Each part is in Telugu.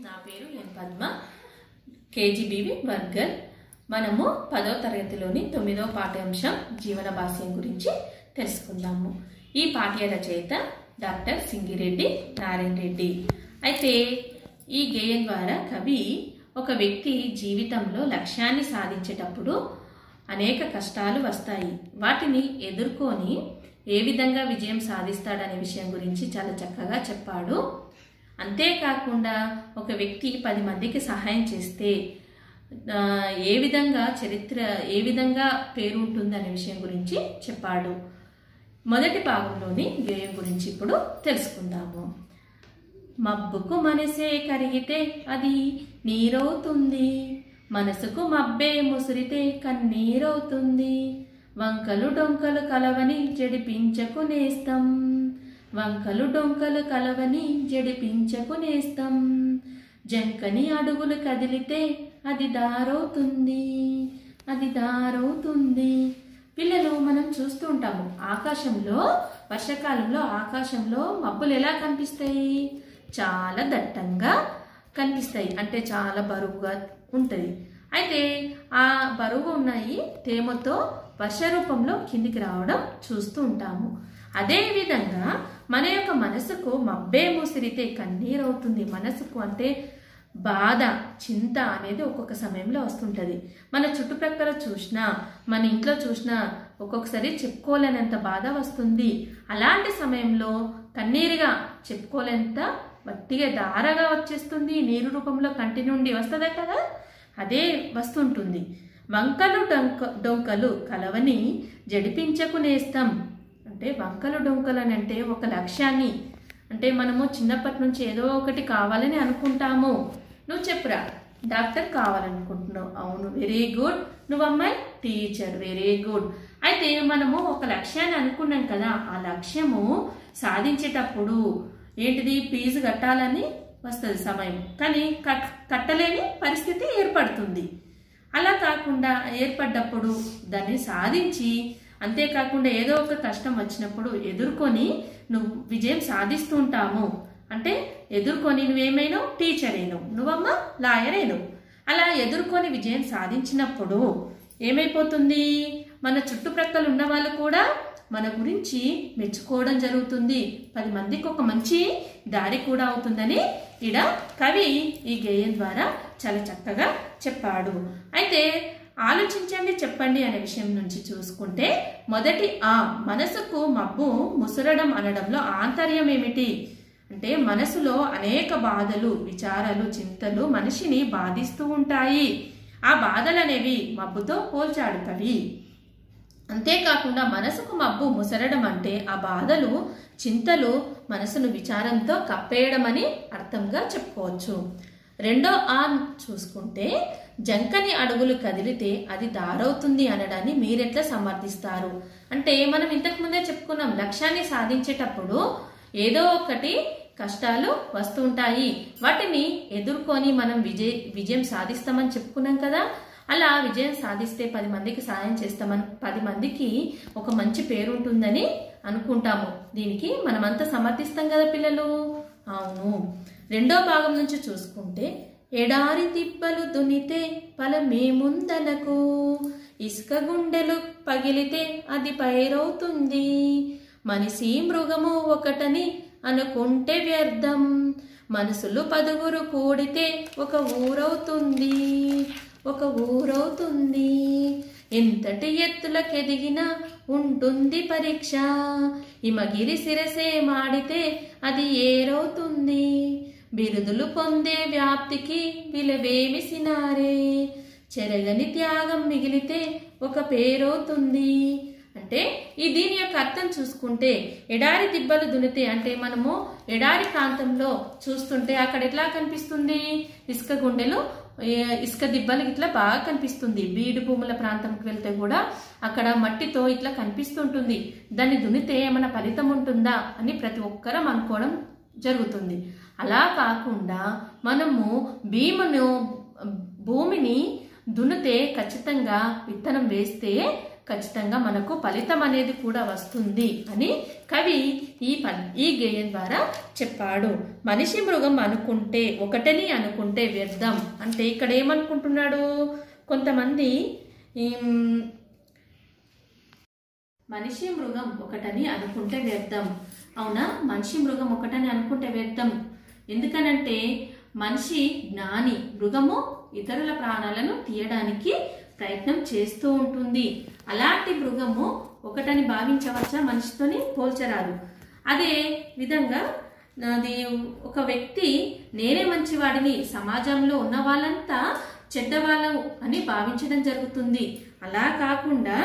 నా పేరు ఎన్ పద్మ కేజీబీవి వర్గర్ మనము పదో తరగతిలోని తొమ్మిదో పాఠ్యాంశం జీవన భాష్యం గురించి తెలుసుకుందాము ఈ పాఠ్య రచయిత డాక్టర్ సింగిరెడ్డి నారాయణ రెడ్డి అయితే ఈ గేయం ద్వారా కవి ఒక వ్యక్తి జీవితంలో లక్ష్యాన్ని సాధించేటప్పుడు అనేక కష్టాలు వస్తాయి వాటిని ఎదుర్కొని ఏ విధంగా విజయం సాధిస్తాడనే విషయం గురించి చాలా చక్కగా చెప్పాడు అంతేకాకుండా ఒక వ్యక్తి పది మందికి సహాయం చేస్తే ఆ, ఏ విధంగా చరిత్ర ఏ విధంగా పేరు ఉంటుంది అనే విషయం గురించి చెప్పాడు మొదటి భాగంలోని గేయం గురించి ఇప్పుడు తెలుసుకుందాము మబ్బుకు మనసే కరిగితే అది నీరవుతుంది మనసుకు మబ్బే ముసిరితే కన్నీరవుతుంది వంకలు డొంకలు కలవని జడిపించకు నేస్తం వంకలు డొంకలు కలవని జడిపించకు నేస్తం జంకని అడుగులు కదిలితే అది దారవుతుంది అది దారవుతుంది పిల్లలు మనం చూస్తూ ఉంటాము ఆకాశంలో వర్షాకాలంలో ఆకాశంలో మబ్బులు ఎలా కనిపిస్తాయి చాలా దట్టంగా కనిపిస్తాయి అంటే చాలా బరువుగా ఉంటుంది అయితే ఆ బరువు ఉన్నాయి తేమతో వర్ష రూపంలో కిందికి రావడం చూస్తూ ఉంటాము అదే విధంగా మన యొక్క మనసుకు మబ్బే ముసిరితే కన్నీరవుతుంది మనసుకు అంటే బాధ చింత అనేది ఒక్కొక్క సమయంలో వస్తుంటుంది మన చుట్టుప్రక్కల చూసినా మన ఇంట్లో చూసినా ఒక్కొక్కసారి చెప్పుకోలేనంత బాధ వస్తుంది అలాంటి సమయంలో కన్నీరుగా చెప్పుకోలేంత వట్టిగా దారగా వచ్చేస్తుంది నీరు రూపంలో కంటి నుండి వస్తుందే కదా అదే వస్తుంటుంది వంకలు డొంక డొంకలు కలవని జడిపించకు నేస్తం అంటే వంకలు డొంకలు అని అంటే ఒక లక్ష్యాన్ని అంటే మనము చిన్నప్పటి నుంచి ఏదో ఒకటి కావాలని అనుకుంటాము నువ్వు చెప్పురా డాక్టర్ కావాలనుకుంటున్నావు అవును వెరీ గుడ్ నువ్వు అమ్మాయి టీచర్ వెరీ గుడ్ అయితే మనము ఒక లక్ష్యాన్ని అనుకున్నాం కదా ఆ లక్ష్యము సాధించేటప్పుడు ఏంటిది ఫీజు కట్టాలని వస్తుంది సమయం కానీ కట్ కట్టలేని పరిస్థితి ఏర్పడుతుంది అలా కాకుండా ఏర్పడ్డప్పుడు దాన్ని సాధించి అంతేకాకుండా ఏదో ఒక కష్టం వచ్చినప్పుడు ఎదుర్కొని నువ్వు విజయం సాధిస్తూ ఉంటాము అంటే ఎదుర్కొని నువ్వేమైనావు టీచర్ అయినావు నువ్వమ్మ లాయర్ అయినావు అలా ఎదుర్కొని విజయం సాధించినప్పుడు ఏమైపోతుంది మన చుట్టుప్రక్కల ఉన్న వాళ్ళు కూడా మన గురించి మెచ్చుకోవడం జరుగుతుంది పది మందికి ఒక మంచి దారి కూడా అవుతుందని ఇడ కవి ఈ గేయం ద్వారా చాలా చక్కగా చెప్పాడు అయితే ఆలోచించండి చెప్పండి అనే విషయం నుంచి చూసుకుంటే మొదటి ఆ మనసుకు మబ్బు ముసురడం అనడంలో ఆంతర్యం ఏమిటి అంటే మనసులో అనేక బాధలు విచారాలు చింతలు మనిషిని బాధిస్తూ ఉంటాయి ఆ బాధలు అనేవి మబ్బుతో పోల్చాడు కవి అంతేకాకుండా మనసుకు మబ్బు ముసరడం అంటే ఆ బాధలు చింతలు మనసును విచారంతో కప్పేయడం అని అర్థంగా చెప్పుకోవచ్చు రెండో ఆ చూసుకుంటే జంకని అడుగులు కదిలితే అది దారవుతుంది అనడాన్ని మీరెట్లా సమర్థిస్తారు అంటే మనం ఇంతకు ముందే చెప్పుకున్నాం లక్ష్యాన్ని సాధించేటప్పుడు ఏదో ఒకటి కష్టాలు వస్తుంటాయి వాటిని ఎదుర్కొని మనం విజయ విజయం సాధిస్తామని చెప్పుకున్నాం కదా అలా విజయం సాధిస్తే పది మందికి సాయం చేస్తామని పది మందికి ఒక మంచి పేరు ఉంటుందని అనుకుంటాము దీనికి మనమంతా సమర్థిస్తాం కదా పిల్లలు అవును రెండో భాగం నుంచి చూసుకుంటే ఎడారి తిప్పలు దునితే ఫలమేముందనకు ఇసుక గుండెలు పగిలితే అది పైరవుతుంది మనిషి మృగము ఒకటని అనుకుంటే వ్యర్థం మనసులు పదుగురు కూడితే ఒక ఊరవుతుంది ఒక ఊరవుతుంది ఎంతటి ఎత్తులకెదిగినా ఉంటుంది పరీక్ష హిమగిరి శిరసే మాడితే అది ఏరవుతుంది బిరుదులు పొందే వ్యాప్తికి విలువేమి సినారే చెరగని త్యాగం మిగిలితే ఒక పేరవుతుంది అంటే ఈ దీని యొక్క అర్థం చూసుకుంటే ఎడారి దిబ్బలు దునితే అంటే మనము ఎడారి ప్రాంతంలో చూస్తుంటే అక్కడ ఎట్లా కనిపిస్తుంది ఇసుక గుండెలు ఏ, ఇసుక దిబ్బలు ఇట్లా బాగా కనిపిస్తుంది బీడు భూముల ప్రాంతంకి వెళ్తే కూడా అక్కడ మట్టితో ఇట్లా కనిపిస్తుంటుంది దాన్ని దునితే ఏమైనా ఫలితం ఉంటుందా అని ప్రతి ఒక్కరం అనుకోవడం జరుగుతుంది అలా కాకుండా మనము భీమును భూమిని దున్నితే ఖచ్చితంగా విత్తనం వేస్తే ఖచ్చితంగా మనకు ఫలితం అనేది కూడా వస్తుంది అని కవి ఈ ప- ఈ గేయం ద్వారా చెప్పాడు మనిషి మృగం అనుకుంటే ఒకటని అనుకుంటే వ్యర్థం అంటే ఇక్కడ ఏమనుకుంటున్నాడు కొంతమంది ఏం, మనిషి మృగం ఒకటని అనుకుంటే వ్యర్థం అవునా మనిషి మృగం ఒకటని అనుకుంటే వ్యర్థం ఎందుకనంటే మనిషి జ్ఞాని మృగము ఇతరుల ప్రాణాలను తీయడానికి ప్రయత్నం చేస్తూ ఉంటుంది అలాంటి మృగము ఒకటని భావించవచ్చా మనిషితోని పోల్చరాదు అదే విధంగా అది ఒక వ్యక్తి నేనే మంచివాడిని సమాజంలో ఉన్న వాళ్ళంతా చెడ్డవాళ్ళం అని భావించడం జరుగుతుంది అలా కాకుండా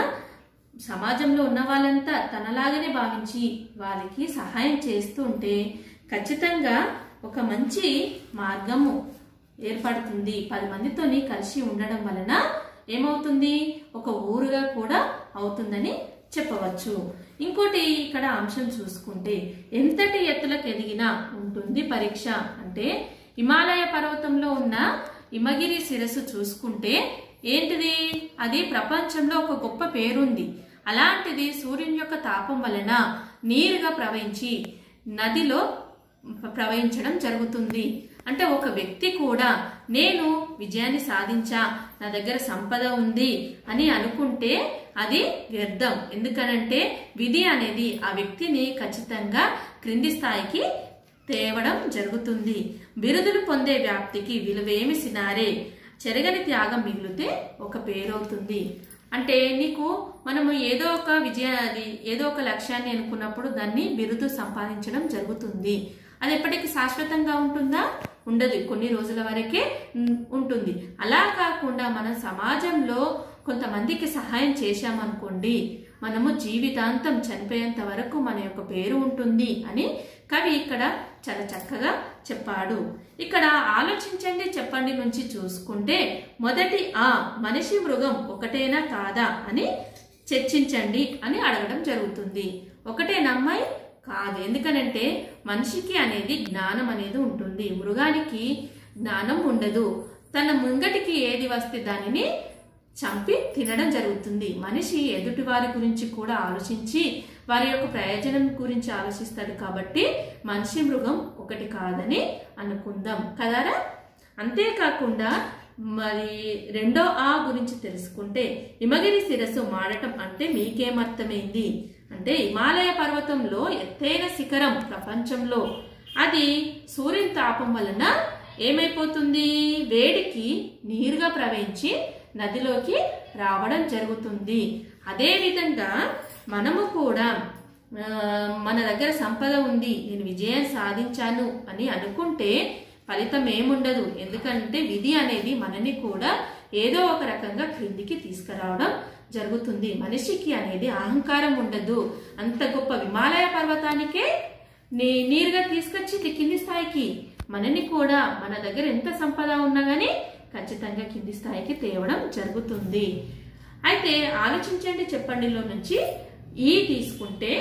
సమాజంలో ఉన్న వాళ్ళంతా తనలాగానే భావించి వాళ్ళకి సహాయం చేస్తూ ఉంటే ఖచ్చితంగా ఒక మంచి మార్గము ఏర్పడుతుంది పది మందితోని కలిసి ఉండడం వలన ఏమవుతుంది ఒక ఊరుగా కూడా అవుతుందని చెప్పవచ్చు ఇంకోటి ఇక్కడ అంశం చూసుకుంటే ఎంతటి ఎత్తులకు ఎదిగినా ఉంటుంది పరీక్ష అంటే హిమాలయ పర్వతంలో ఉన్న హిమగిరి శిరస్సు చూసుకుంటే ఏంటిది అది ప్రపంచంలో ఒక గొప్ప పేరుంది అలాంటిది సూర్యుని యొక్క తాపం వలన నీరుగా ప్రవహించి నదిలో ప్రవహించడం జరుగుతుంది అంటే ఒక వ్యక్తి కూడా నేను విజయాన్ని సాధించా నా దగ్గర సంపద ఉంది అని అనుకుంటే అది వ్యర్థం ఎందుకనంటే విధి అనేది ఆ వ్యక్తిని ఖచ్చితంగా క్రింది స్థాయికి తేవడం జరుగుతుంది బిరుదులు పొందే వ్యాప్తికి విలువేమి సినారే చెరగని త్యాగం మిగిలితే ఒక పేరవుతుంది అంటే నీకు మనము ఏదో ఒక విజయ అది ఏదో ఒక లక్ష్యాన్ని అనుకున్నప్పుడు దాన్ని బిరుదు సంపాదించడం జరుగుతుంది అది ఎప్పటికీ శాశ్వతంగా ఉంటుందా ఉండదు కొన్ని రోజుల వరకే ఉం- ఉంటుంది అలా కాకుండా మనం సమాజంలో కొంతమందికి సహాయం చేశామనుకోండి మనము జీవితాంతం చనిపోయేంత వరకు మన యొక్క పేరు ఉంటుంది అని కవి ఇక్కడ చాలా చక్కగా చెప్పాడు ఇక్కడ ఆలోచించండి చెప్పండి నుంచి చూసుకుంటే మొదటి ఆ మనిషి మృగం ఒకటేనా కాదా అని చర్చించండి అని అడగడం జరుగుతుంది ఒకటేనా అమ్మాయి కాదు ఎందుకనంటే మనిషికి అనేది జ్ఞానం అనేది ఉంటుంది మృగానికి జ్ఞానం ఉండదు తన ముంగటికి ఏది వస్తే దానిని చంపి తినడం జరుగుతుంది మనిషి ఎదుటి వారి గురించి కూడా ఆలోచించి వారి యొక్క ప్రయోజనం గురించి ఆలోచిస్తాడు కాబట్టి మనిషి మృగం ఒకటి కాదని అనుకుందాం కదరా అంతేకాకుండా మరి రెండో ఆ గురించి తెలుసుకుంటే హిమగిరి శిరస్సు మాడటం అంటే మీకేమర్థమైంది అంటే హిమాలయ పర్వతంలో ఎత్తైన శిఖరం ప్రపంచంలో అది సూర్యుని తాపం వలన ఏమైపోతుంది వేడికి నీరుగా ప్రవహించి నదిలోకి రావడం జరుగుతుంది అదే విధంగా మనము కూడా ఆ, మన దగ్గర సంపద ఉంది నేను విజయం సాధించాను అని అనుకుంటే ఫలితం ఏముండదు ఎందుకంటే విధి అనేది మనని కూడా ఏదో ఒక రకంగా క్రిందికి తీసుకురావడం జరుగుతుంది మనిషికి అనేది అహంకారం ఉండదు అంత గొప్ప హిమాలయ పర్వతానికే నీ నీరుగా తీసుకొచ్చి ది- కింది స్థాయికి మనని కూడా మన దగ్గర ఎంత సంపద ఉన్నా గానీ ఖచ్చితంగా కింది స్థాయికి తేవడం జరుగుతుంది అయితే ఆలోచించండి చెప్పండిలో నుంచి ఈ తీసుకుంటే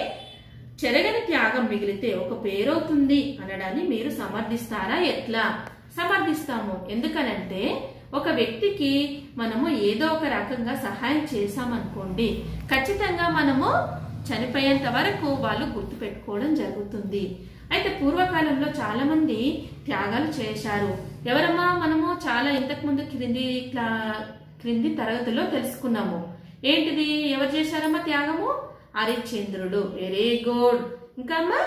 చెరగని త్యాగం మిగిలితే ఒక పేరవుతుంది అనడాన్ని మీరు సమర్థిస్తారా ఎట్లా సమర్థిస్తాము ఎందుకనంటే ఒక వ్యక్తికి మనము ఏదో ఒక రకంగా సహాయం చేశామనుకోండి ఖచ్చితంగా మనము చనిపోయేంత వరకు వాళ్ళు గుర్తు పెట్టుకోవడం జరుగుతుంది అయితే పూర్వకాలంలో చాలా మంది త్యాగాలు చేశారు ఎవరమ్మా మనము చాలా ఇంతకు ముందు క్రింది క్లా- క్రింది తరగతిలో తెలుసుకున్నాము ఏంటిది ఎవరు చేశారమ్మా త్యాగము హరిశ్చంద్రుడు వెరీ గుడ్ ఇంకా అమ్మా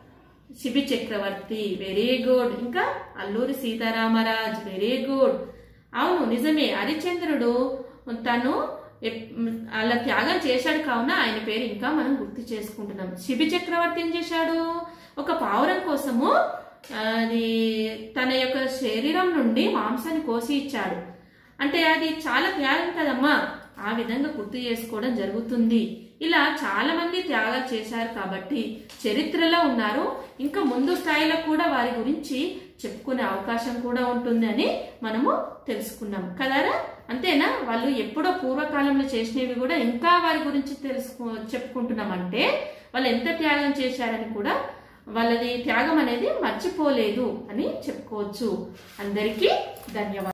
శిబి చక్రవర్తి వెరీ గుడ్ ఇంకా అల్లూరి సీతారామరాజ్ వెరీ గుడ్ అవును నిజమే హరిశ్చంద్రుడు తను ఎప్- అలా త్యాగం చేశాడు కావున ఆయన పేరు ఇంకా మనం గుర్తు చేసుకుంటున్నాం శిబి చక్రవర్తి ఏం చేశాడు ఒక పావురం కోసము ఆ, అది తన యొక్క శరీరం నుండి మాంసాన్ని కోసి ఇచ్చాడు అంటే అది చాలా త్యాగం కదమ్మా ఆ విధంగా గుర్తు చేసుకోవడం జరుగుతుంది ఇలా చాలా మంది త్యాగాలు చేశారు కాబట్టి చరిత్రలో ఉన్నారు ఇంకా ముందు స్థాయిలో కూడా వారి గురించి చెప్పుకునే అవకాశం కూడా ఉంటుంది అని మనము తెలుసుకున్నాం కదారా అంతేనా వాళ్ళు ఎప్పుడో పూర్వకాలంలో చేసినవి కూడా ఇంకా వారి గురించి తెలుసుకో చెప్పుకుంటున్నామంటే వాళ్ళు ఎంత త్యాగం చేశారని కూడా వాళ్ళది త్యాగం అనేది మర్చిపోలేదు అని చెప్పుకోవచ్చు అందరికీ ధన్యవాదాలు